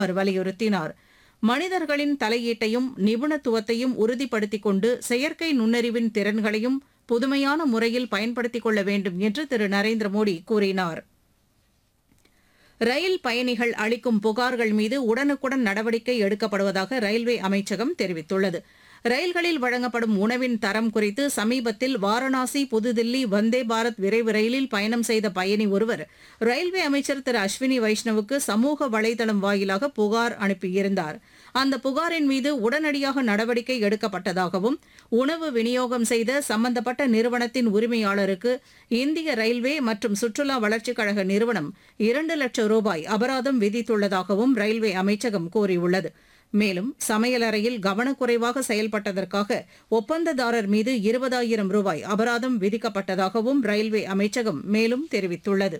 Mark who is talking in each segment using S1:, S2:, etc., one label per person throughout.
S1: அவர் வலியுறுத்தினார் மனிதர்களின் தலையீட்டையும் நிபுணத்துவத்தையும் உறுதிப்படுத்திக் கொண்டு செயற்கை நுண்ணறிவின் திறன்களையும் புதுமையான முறையில் பயன்படுத்திக் கொள்ள வேண்டும் என்று திரு நரேந்திர மோடி கூறினார் ரயில் பயணிகள் அளிக்கும் புகார்கள் மீது உடனுக்குடன் நடவடிக்கை எடுக்கப்படுவதாக ரயில்வே அமைச்சகம் தெரிவித்துள்ளது ரயில்களில் வழங்கப்படும் உணவின் தரம் குறித்து சமீபத்தில் வாரணாசி புதுதில்லி வந்தே பாரத் விரைவு ரயிலில் பயணம் செய்த பயணி ஒருவர் ரயில்வே அமைச்சர் திரு அஸ்வினி வைஷ்ணவுக்கு சமூக வலைதளம் வாயிலாக புகார் அனுப்பியிருந்தார் அந்த புகாரின் மீது உடனடியாக நடவடிக்கை எடுக்கப்பட்டதாகவும் உணவு விநியோகம் செய்த சம்பந்தப்பட்ட நிறுவனத்தின் உரிமையாளருக்கு இந்திய ரயில்வே மற்றும் சுற்றுலா வளர்ச்சிக் கழக நிறுவனம் இரண்டு லட்சம் ரூபாய் அபராதம் விதித்துள்ளதாகவும் ரயில்வே அமைச்சகம் கூறியுள்ளது மேலும் சமையலறையில் கவனக்குறைவாக செயல்பட்டதற்காக ஒப்பந்ததாரர் மீது இருபதாயிரம் ரூபாய் அபராதம் விதிக்கப்பட்டதாகவும் ரயில்வே அமைச்சகம் மேலும் தெரிவித்துள்ளது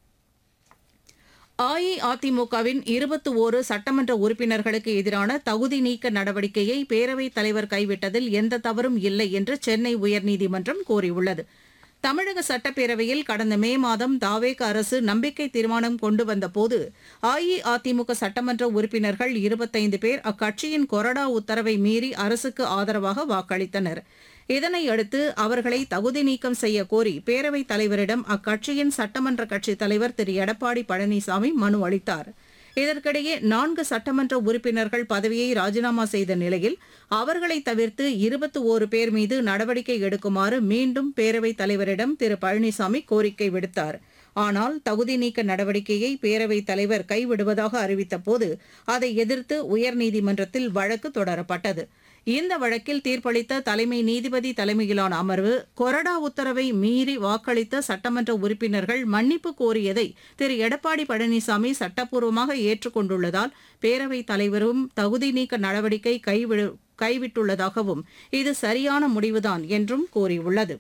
S1: அஇஅதிமுகவின் இருபத்தி ஓரு சட்டமன்ற உறுப்பினர்களுக்கு எதிரான தகுதி நீக்க நடவடிக்கையை பேரவைத் தலைவர் கைவிட்டதில் எந்த தவறும் இல்லை என்று சென்னை உயர்நீதிமன்றம் கூறியுள்ளது தமிழக சட்டப்பேரவையில் கடந்த மே மாதம் தாவேக அரசு நம்பிக்கை தீர்மானம் கொண்டு வந்தபோது அஇஅதிமுக சட்டமன்ற உறுப்பினர்கள் இருபத்தைந்து பேர் அக்கட்சியின் கொறடா உத்தரவை மீறி அரசுக்கு ஆதரவாக வாக்களித்தனர் இதனையடுத்து அவர்களை தகுதி நீக்கம் செய்ய கோரி பேரவைத் தலைவரிடம் அக்கட்சியின் சட்டமன்ற கட்சித் தலைவர் திரு எடப்பாடி பழனிசாமி மனு அளித்தார் இதற்கிடையே நான்கு சட்டமன்ற உறுப்பினர்கள் பதவியை ராஜினாமா செய்த நிலையில் அவர்களை தவிர்த்து இருபத்தி ஓரு பேர் மீது நடவடிக்கை எடுக்குமாறு மீண்டும் பேரவைத் தலைவரிடம் திரு பழனிசாமி கோரிக்கை விடுத்தார் ஆனால் தகுதி நீக்க நடவடிக்கையை பேரவைத் தலைவர் கைவிடுவதாக அறிவித்தபோது அதை எதிர்த்து உயர்நீதிமன்றத்தில் வழக்கு தொடரப்பட்டது இந்த வழக்கில் தீர்ப்பளித்த தலைமை நீதிபதி தலைமையிலான அமர்வு கொறடா உத்தரவை மீறி வாக்களித்த சட்டமன்ற உறுப்பினர்கள் மன்னிப்பு கோரியதை திரு எடப்பாடி பழனிசாமி சட்டப்பூர்வமாக ஏற்றுக்கொண்டுள்ளதால் பேரவைத் தலைவரும் தகுதி நீக்க நடவடிக்கை கைவிடு கைவிட்டுள்ளதாகவும் இது சரியான முடிவுதான் என்றும் கூறியுள்ளது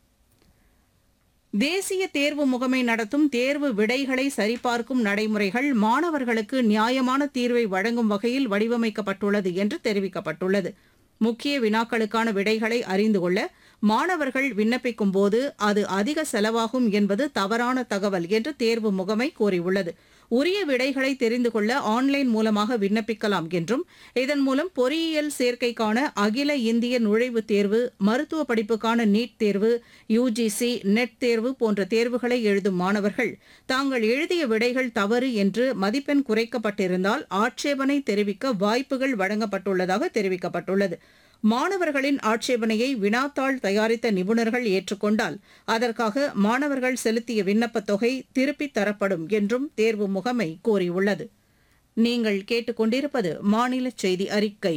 S1: தேசிய தேர்வு முகமை நடத்தும் தேர்வு விடைகளை சரிபார்க்கும் நடைமுறைகள் மாணவர்களுக்கு நியாயமான தீர்வை வழங்கும் வகையில் வடிவமைக்கப்பட்டுள்ளது என்று தெரிவிக்கப்பட்டுள்ளது முக்கிய வினாக்களுக்கான விடைகளை அறிந்து கொள்ள மாணவர்கள் விண்ணப்பிக்கும் போது அது அதிக செலவாகும் என்பது தவறான தகவல் என்று தேர்வு முகமை கூறியுள்ளது உரிய விடைகளை தெரிந்து கொள்ள ஆன்லைன் மூலமாக விண்ணப்பிக்கலாம் என்றும் இதன் மூலம் பொறியியல் சேர்க்கைக்கான அகில இந்திய நுழைவுத் தேர்வு மருத்துவ படிப்புக்கான நீட் தேர்வு யுஜிசி நெட் தேர்வு போன்ற தேர்வுகளை எழுதும் மாணவர்கள் தாங்கள் எழுதிய விடைகள் தவறு என்று மதிப்பெண் குறைக்கப்பட்டிருந்தால் ஆட்சேபனை தெரிவிக்க வாய்ப்புகள் வழங்கப்பட்டுள்ளதாக தெரிவிக்கப்பட்டுள்ளது மாணவர்களின் ஆட்சேபனையை வினாத்தாள் தயாரித்த நிபுணர்கள் ஏற்றுக்கொண்டால் அதற்காக மாணவர்கள் செலுத்திய விண்ணப்பத் தொகை திருப்பித் தரப்படும் என்றும் தேர்வு முகமை கூறியுள்ளது நீங்கள் கேட்டுக்கொண்டிருப்பது மாநில செய்தி அறிக்கை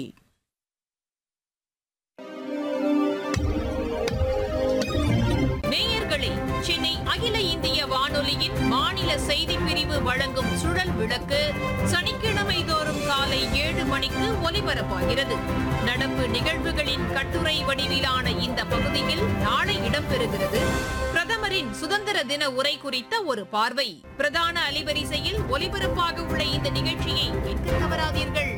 S2: நேயர்களே சென்னை அகில இந்திய வானொலியின் மாநில செய்திப் பிரிவு வழங்கும் சுழல் விளக்கு சனிக்கிழமை தோறும் காலை ஏழு மணிக்கு ஒலிபரப்பாகிறது நடப்பு நிகழ்வுகளின் கட்டுரை வடிவிலான இந்த பகுதியில் நாளை இடம்பெறுகிறது பிரதமரின் சுதந்திர தின உரை குறித்த ஒரு பார்வை பிரதான அலைவரிசையில் ஒலிபரப்பாக உள்ள இந்த நிகழ்ச்சியை கேட்க தவறாதீர்கள்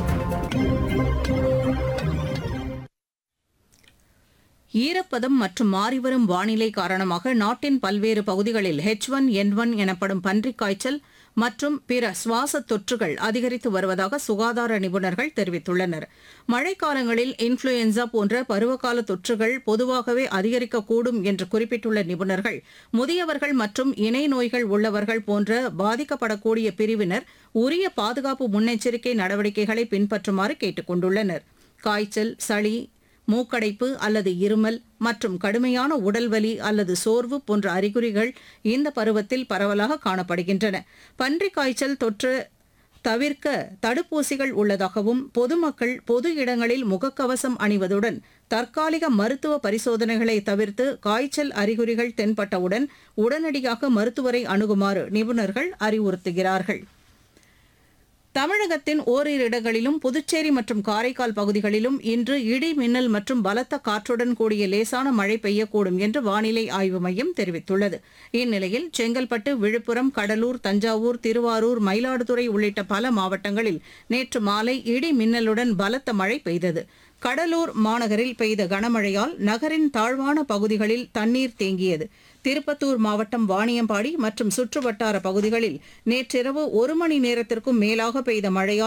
S1: ஈரப்பதம் மற்றும் மாறிவரும் வானிலை காரணமாக நாட்டின் பல்வேறு பகுதிகளில் ஹெச் ஒன் என் ஒன் எனப்படும் பன்றிக் காய்ச்சல் மற்றும் பிற சுவாச தொற்றுகள் அதிகரித்து வருவதாக சுகாதார நிபுணர்கள் தெரிவித்துள்ளனர் மழைக்காலங்களில் இன்ஃபுளுயன்சா போன்ற பருவகால தொற்றுகள் பொதுவாகவே அதிகரிக்கக்கூடும் என்று குறிப்பிட்டுள்ள நிபுணர்கள் முதியவர்கள் மற்றும் இணை நோய்கள் உள்ளவர்கள் போன்ற பாதிக்கப்படக்கூடிய பிரிவினர் உரிய பாதுகாப்பு முன்னெச்சரிக்கை நடவடிக்கைகளை பின்பற்றுமாறு கேட்டுக் கொண்டுள்ளனர் காய்ச்சல் சளி மூக்கடைப்பு அல்லது இருமல் மற்றும் கடுமையான உடல்வலி அல்லது சோர்வு போன்ற அறிகுறிகள் இந்த பருவத்தில் பரவலாக காணப்படுகின்றன பன்றிக் காய்ச்சல் தொற்று தவிர்க்க தடுப்பூசிகள் உள்ளதாகவும் பொதுமக்கள் பொது இடங்களில் முகக்கவசம் அணிவதுடன் தற்காலிக மருத்துவ பரிசோதனைகளை தவிர்த்து காய்ச்சல் அறிகுறிகள் தென்பட்டவுடன் உடனடியாக மருத்துவரை அணுகுமாறு நிபுணர்கள் அறிவுறுத்துகிறார்கள் தமிழகத்தின் ஓரிரு இடங்களிலும் புதுச்சேரி மற்றும் காரைக்கால் பகுதிகளிலும் இன்று இடி மின்னல் மற்றும் பலத்த காற்றுடன் கூடிய லேசான மழை பெய்யக்கூடும் என்று வானிலை ஆய்வு மையம் தெரிவித்துள்ளது இந்நிலையில் செங்கல்பட்டு விழுப்புரம் கடலூர் தஞ்சாவூர் திருவாரூர் மயிலாடுதுறை உள்ளிட்ட பல மாவட்டங்களில் நேற்று மாலை இடி மின்னலுடன் பலத்த மழை பெய்தது கடலூர் மாநகரில் பெய்த கனமழையால் நகரின் தாழ்வான பகுதிகளில் தண்ணீர் தேங்கியது திருப்பத்தூர் மாவட்டம் வாணியம்பாடி மற்றும் சுற்றுவட்டார பகுதிகளில் நேற்றிரவு ஒரு மணி நேரத்திற்கும் மேலாக பெய்த மழையால்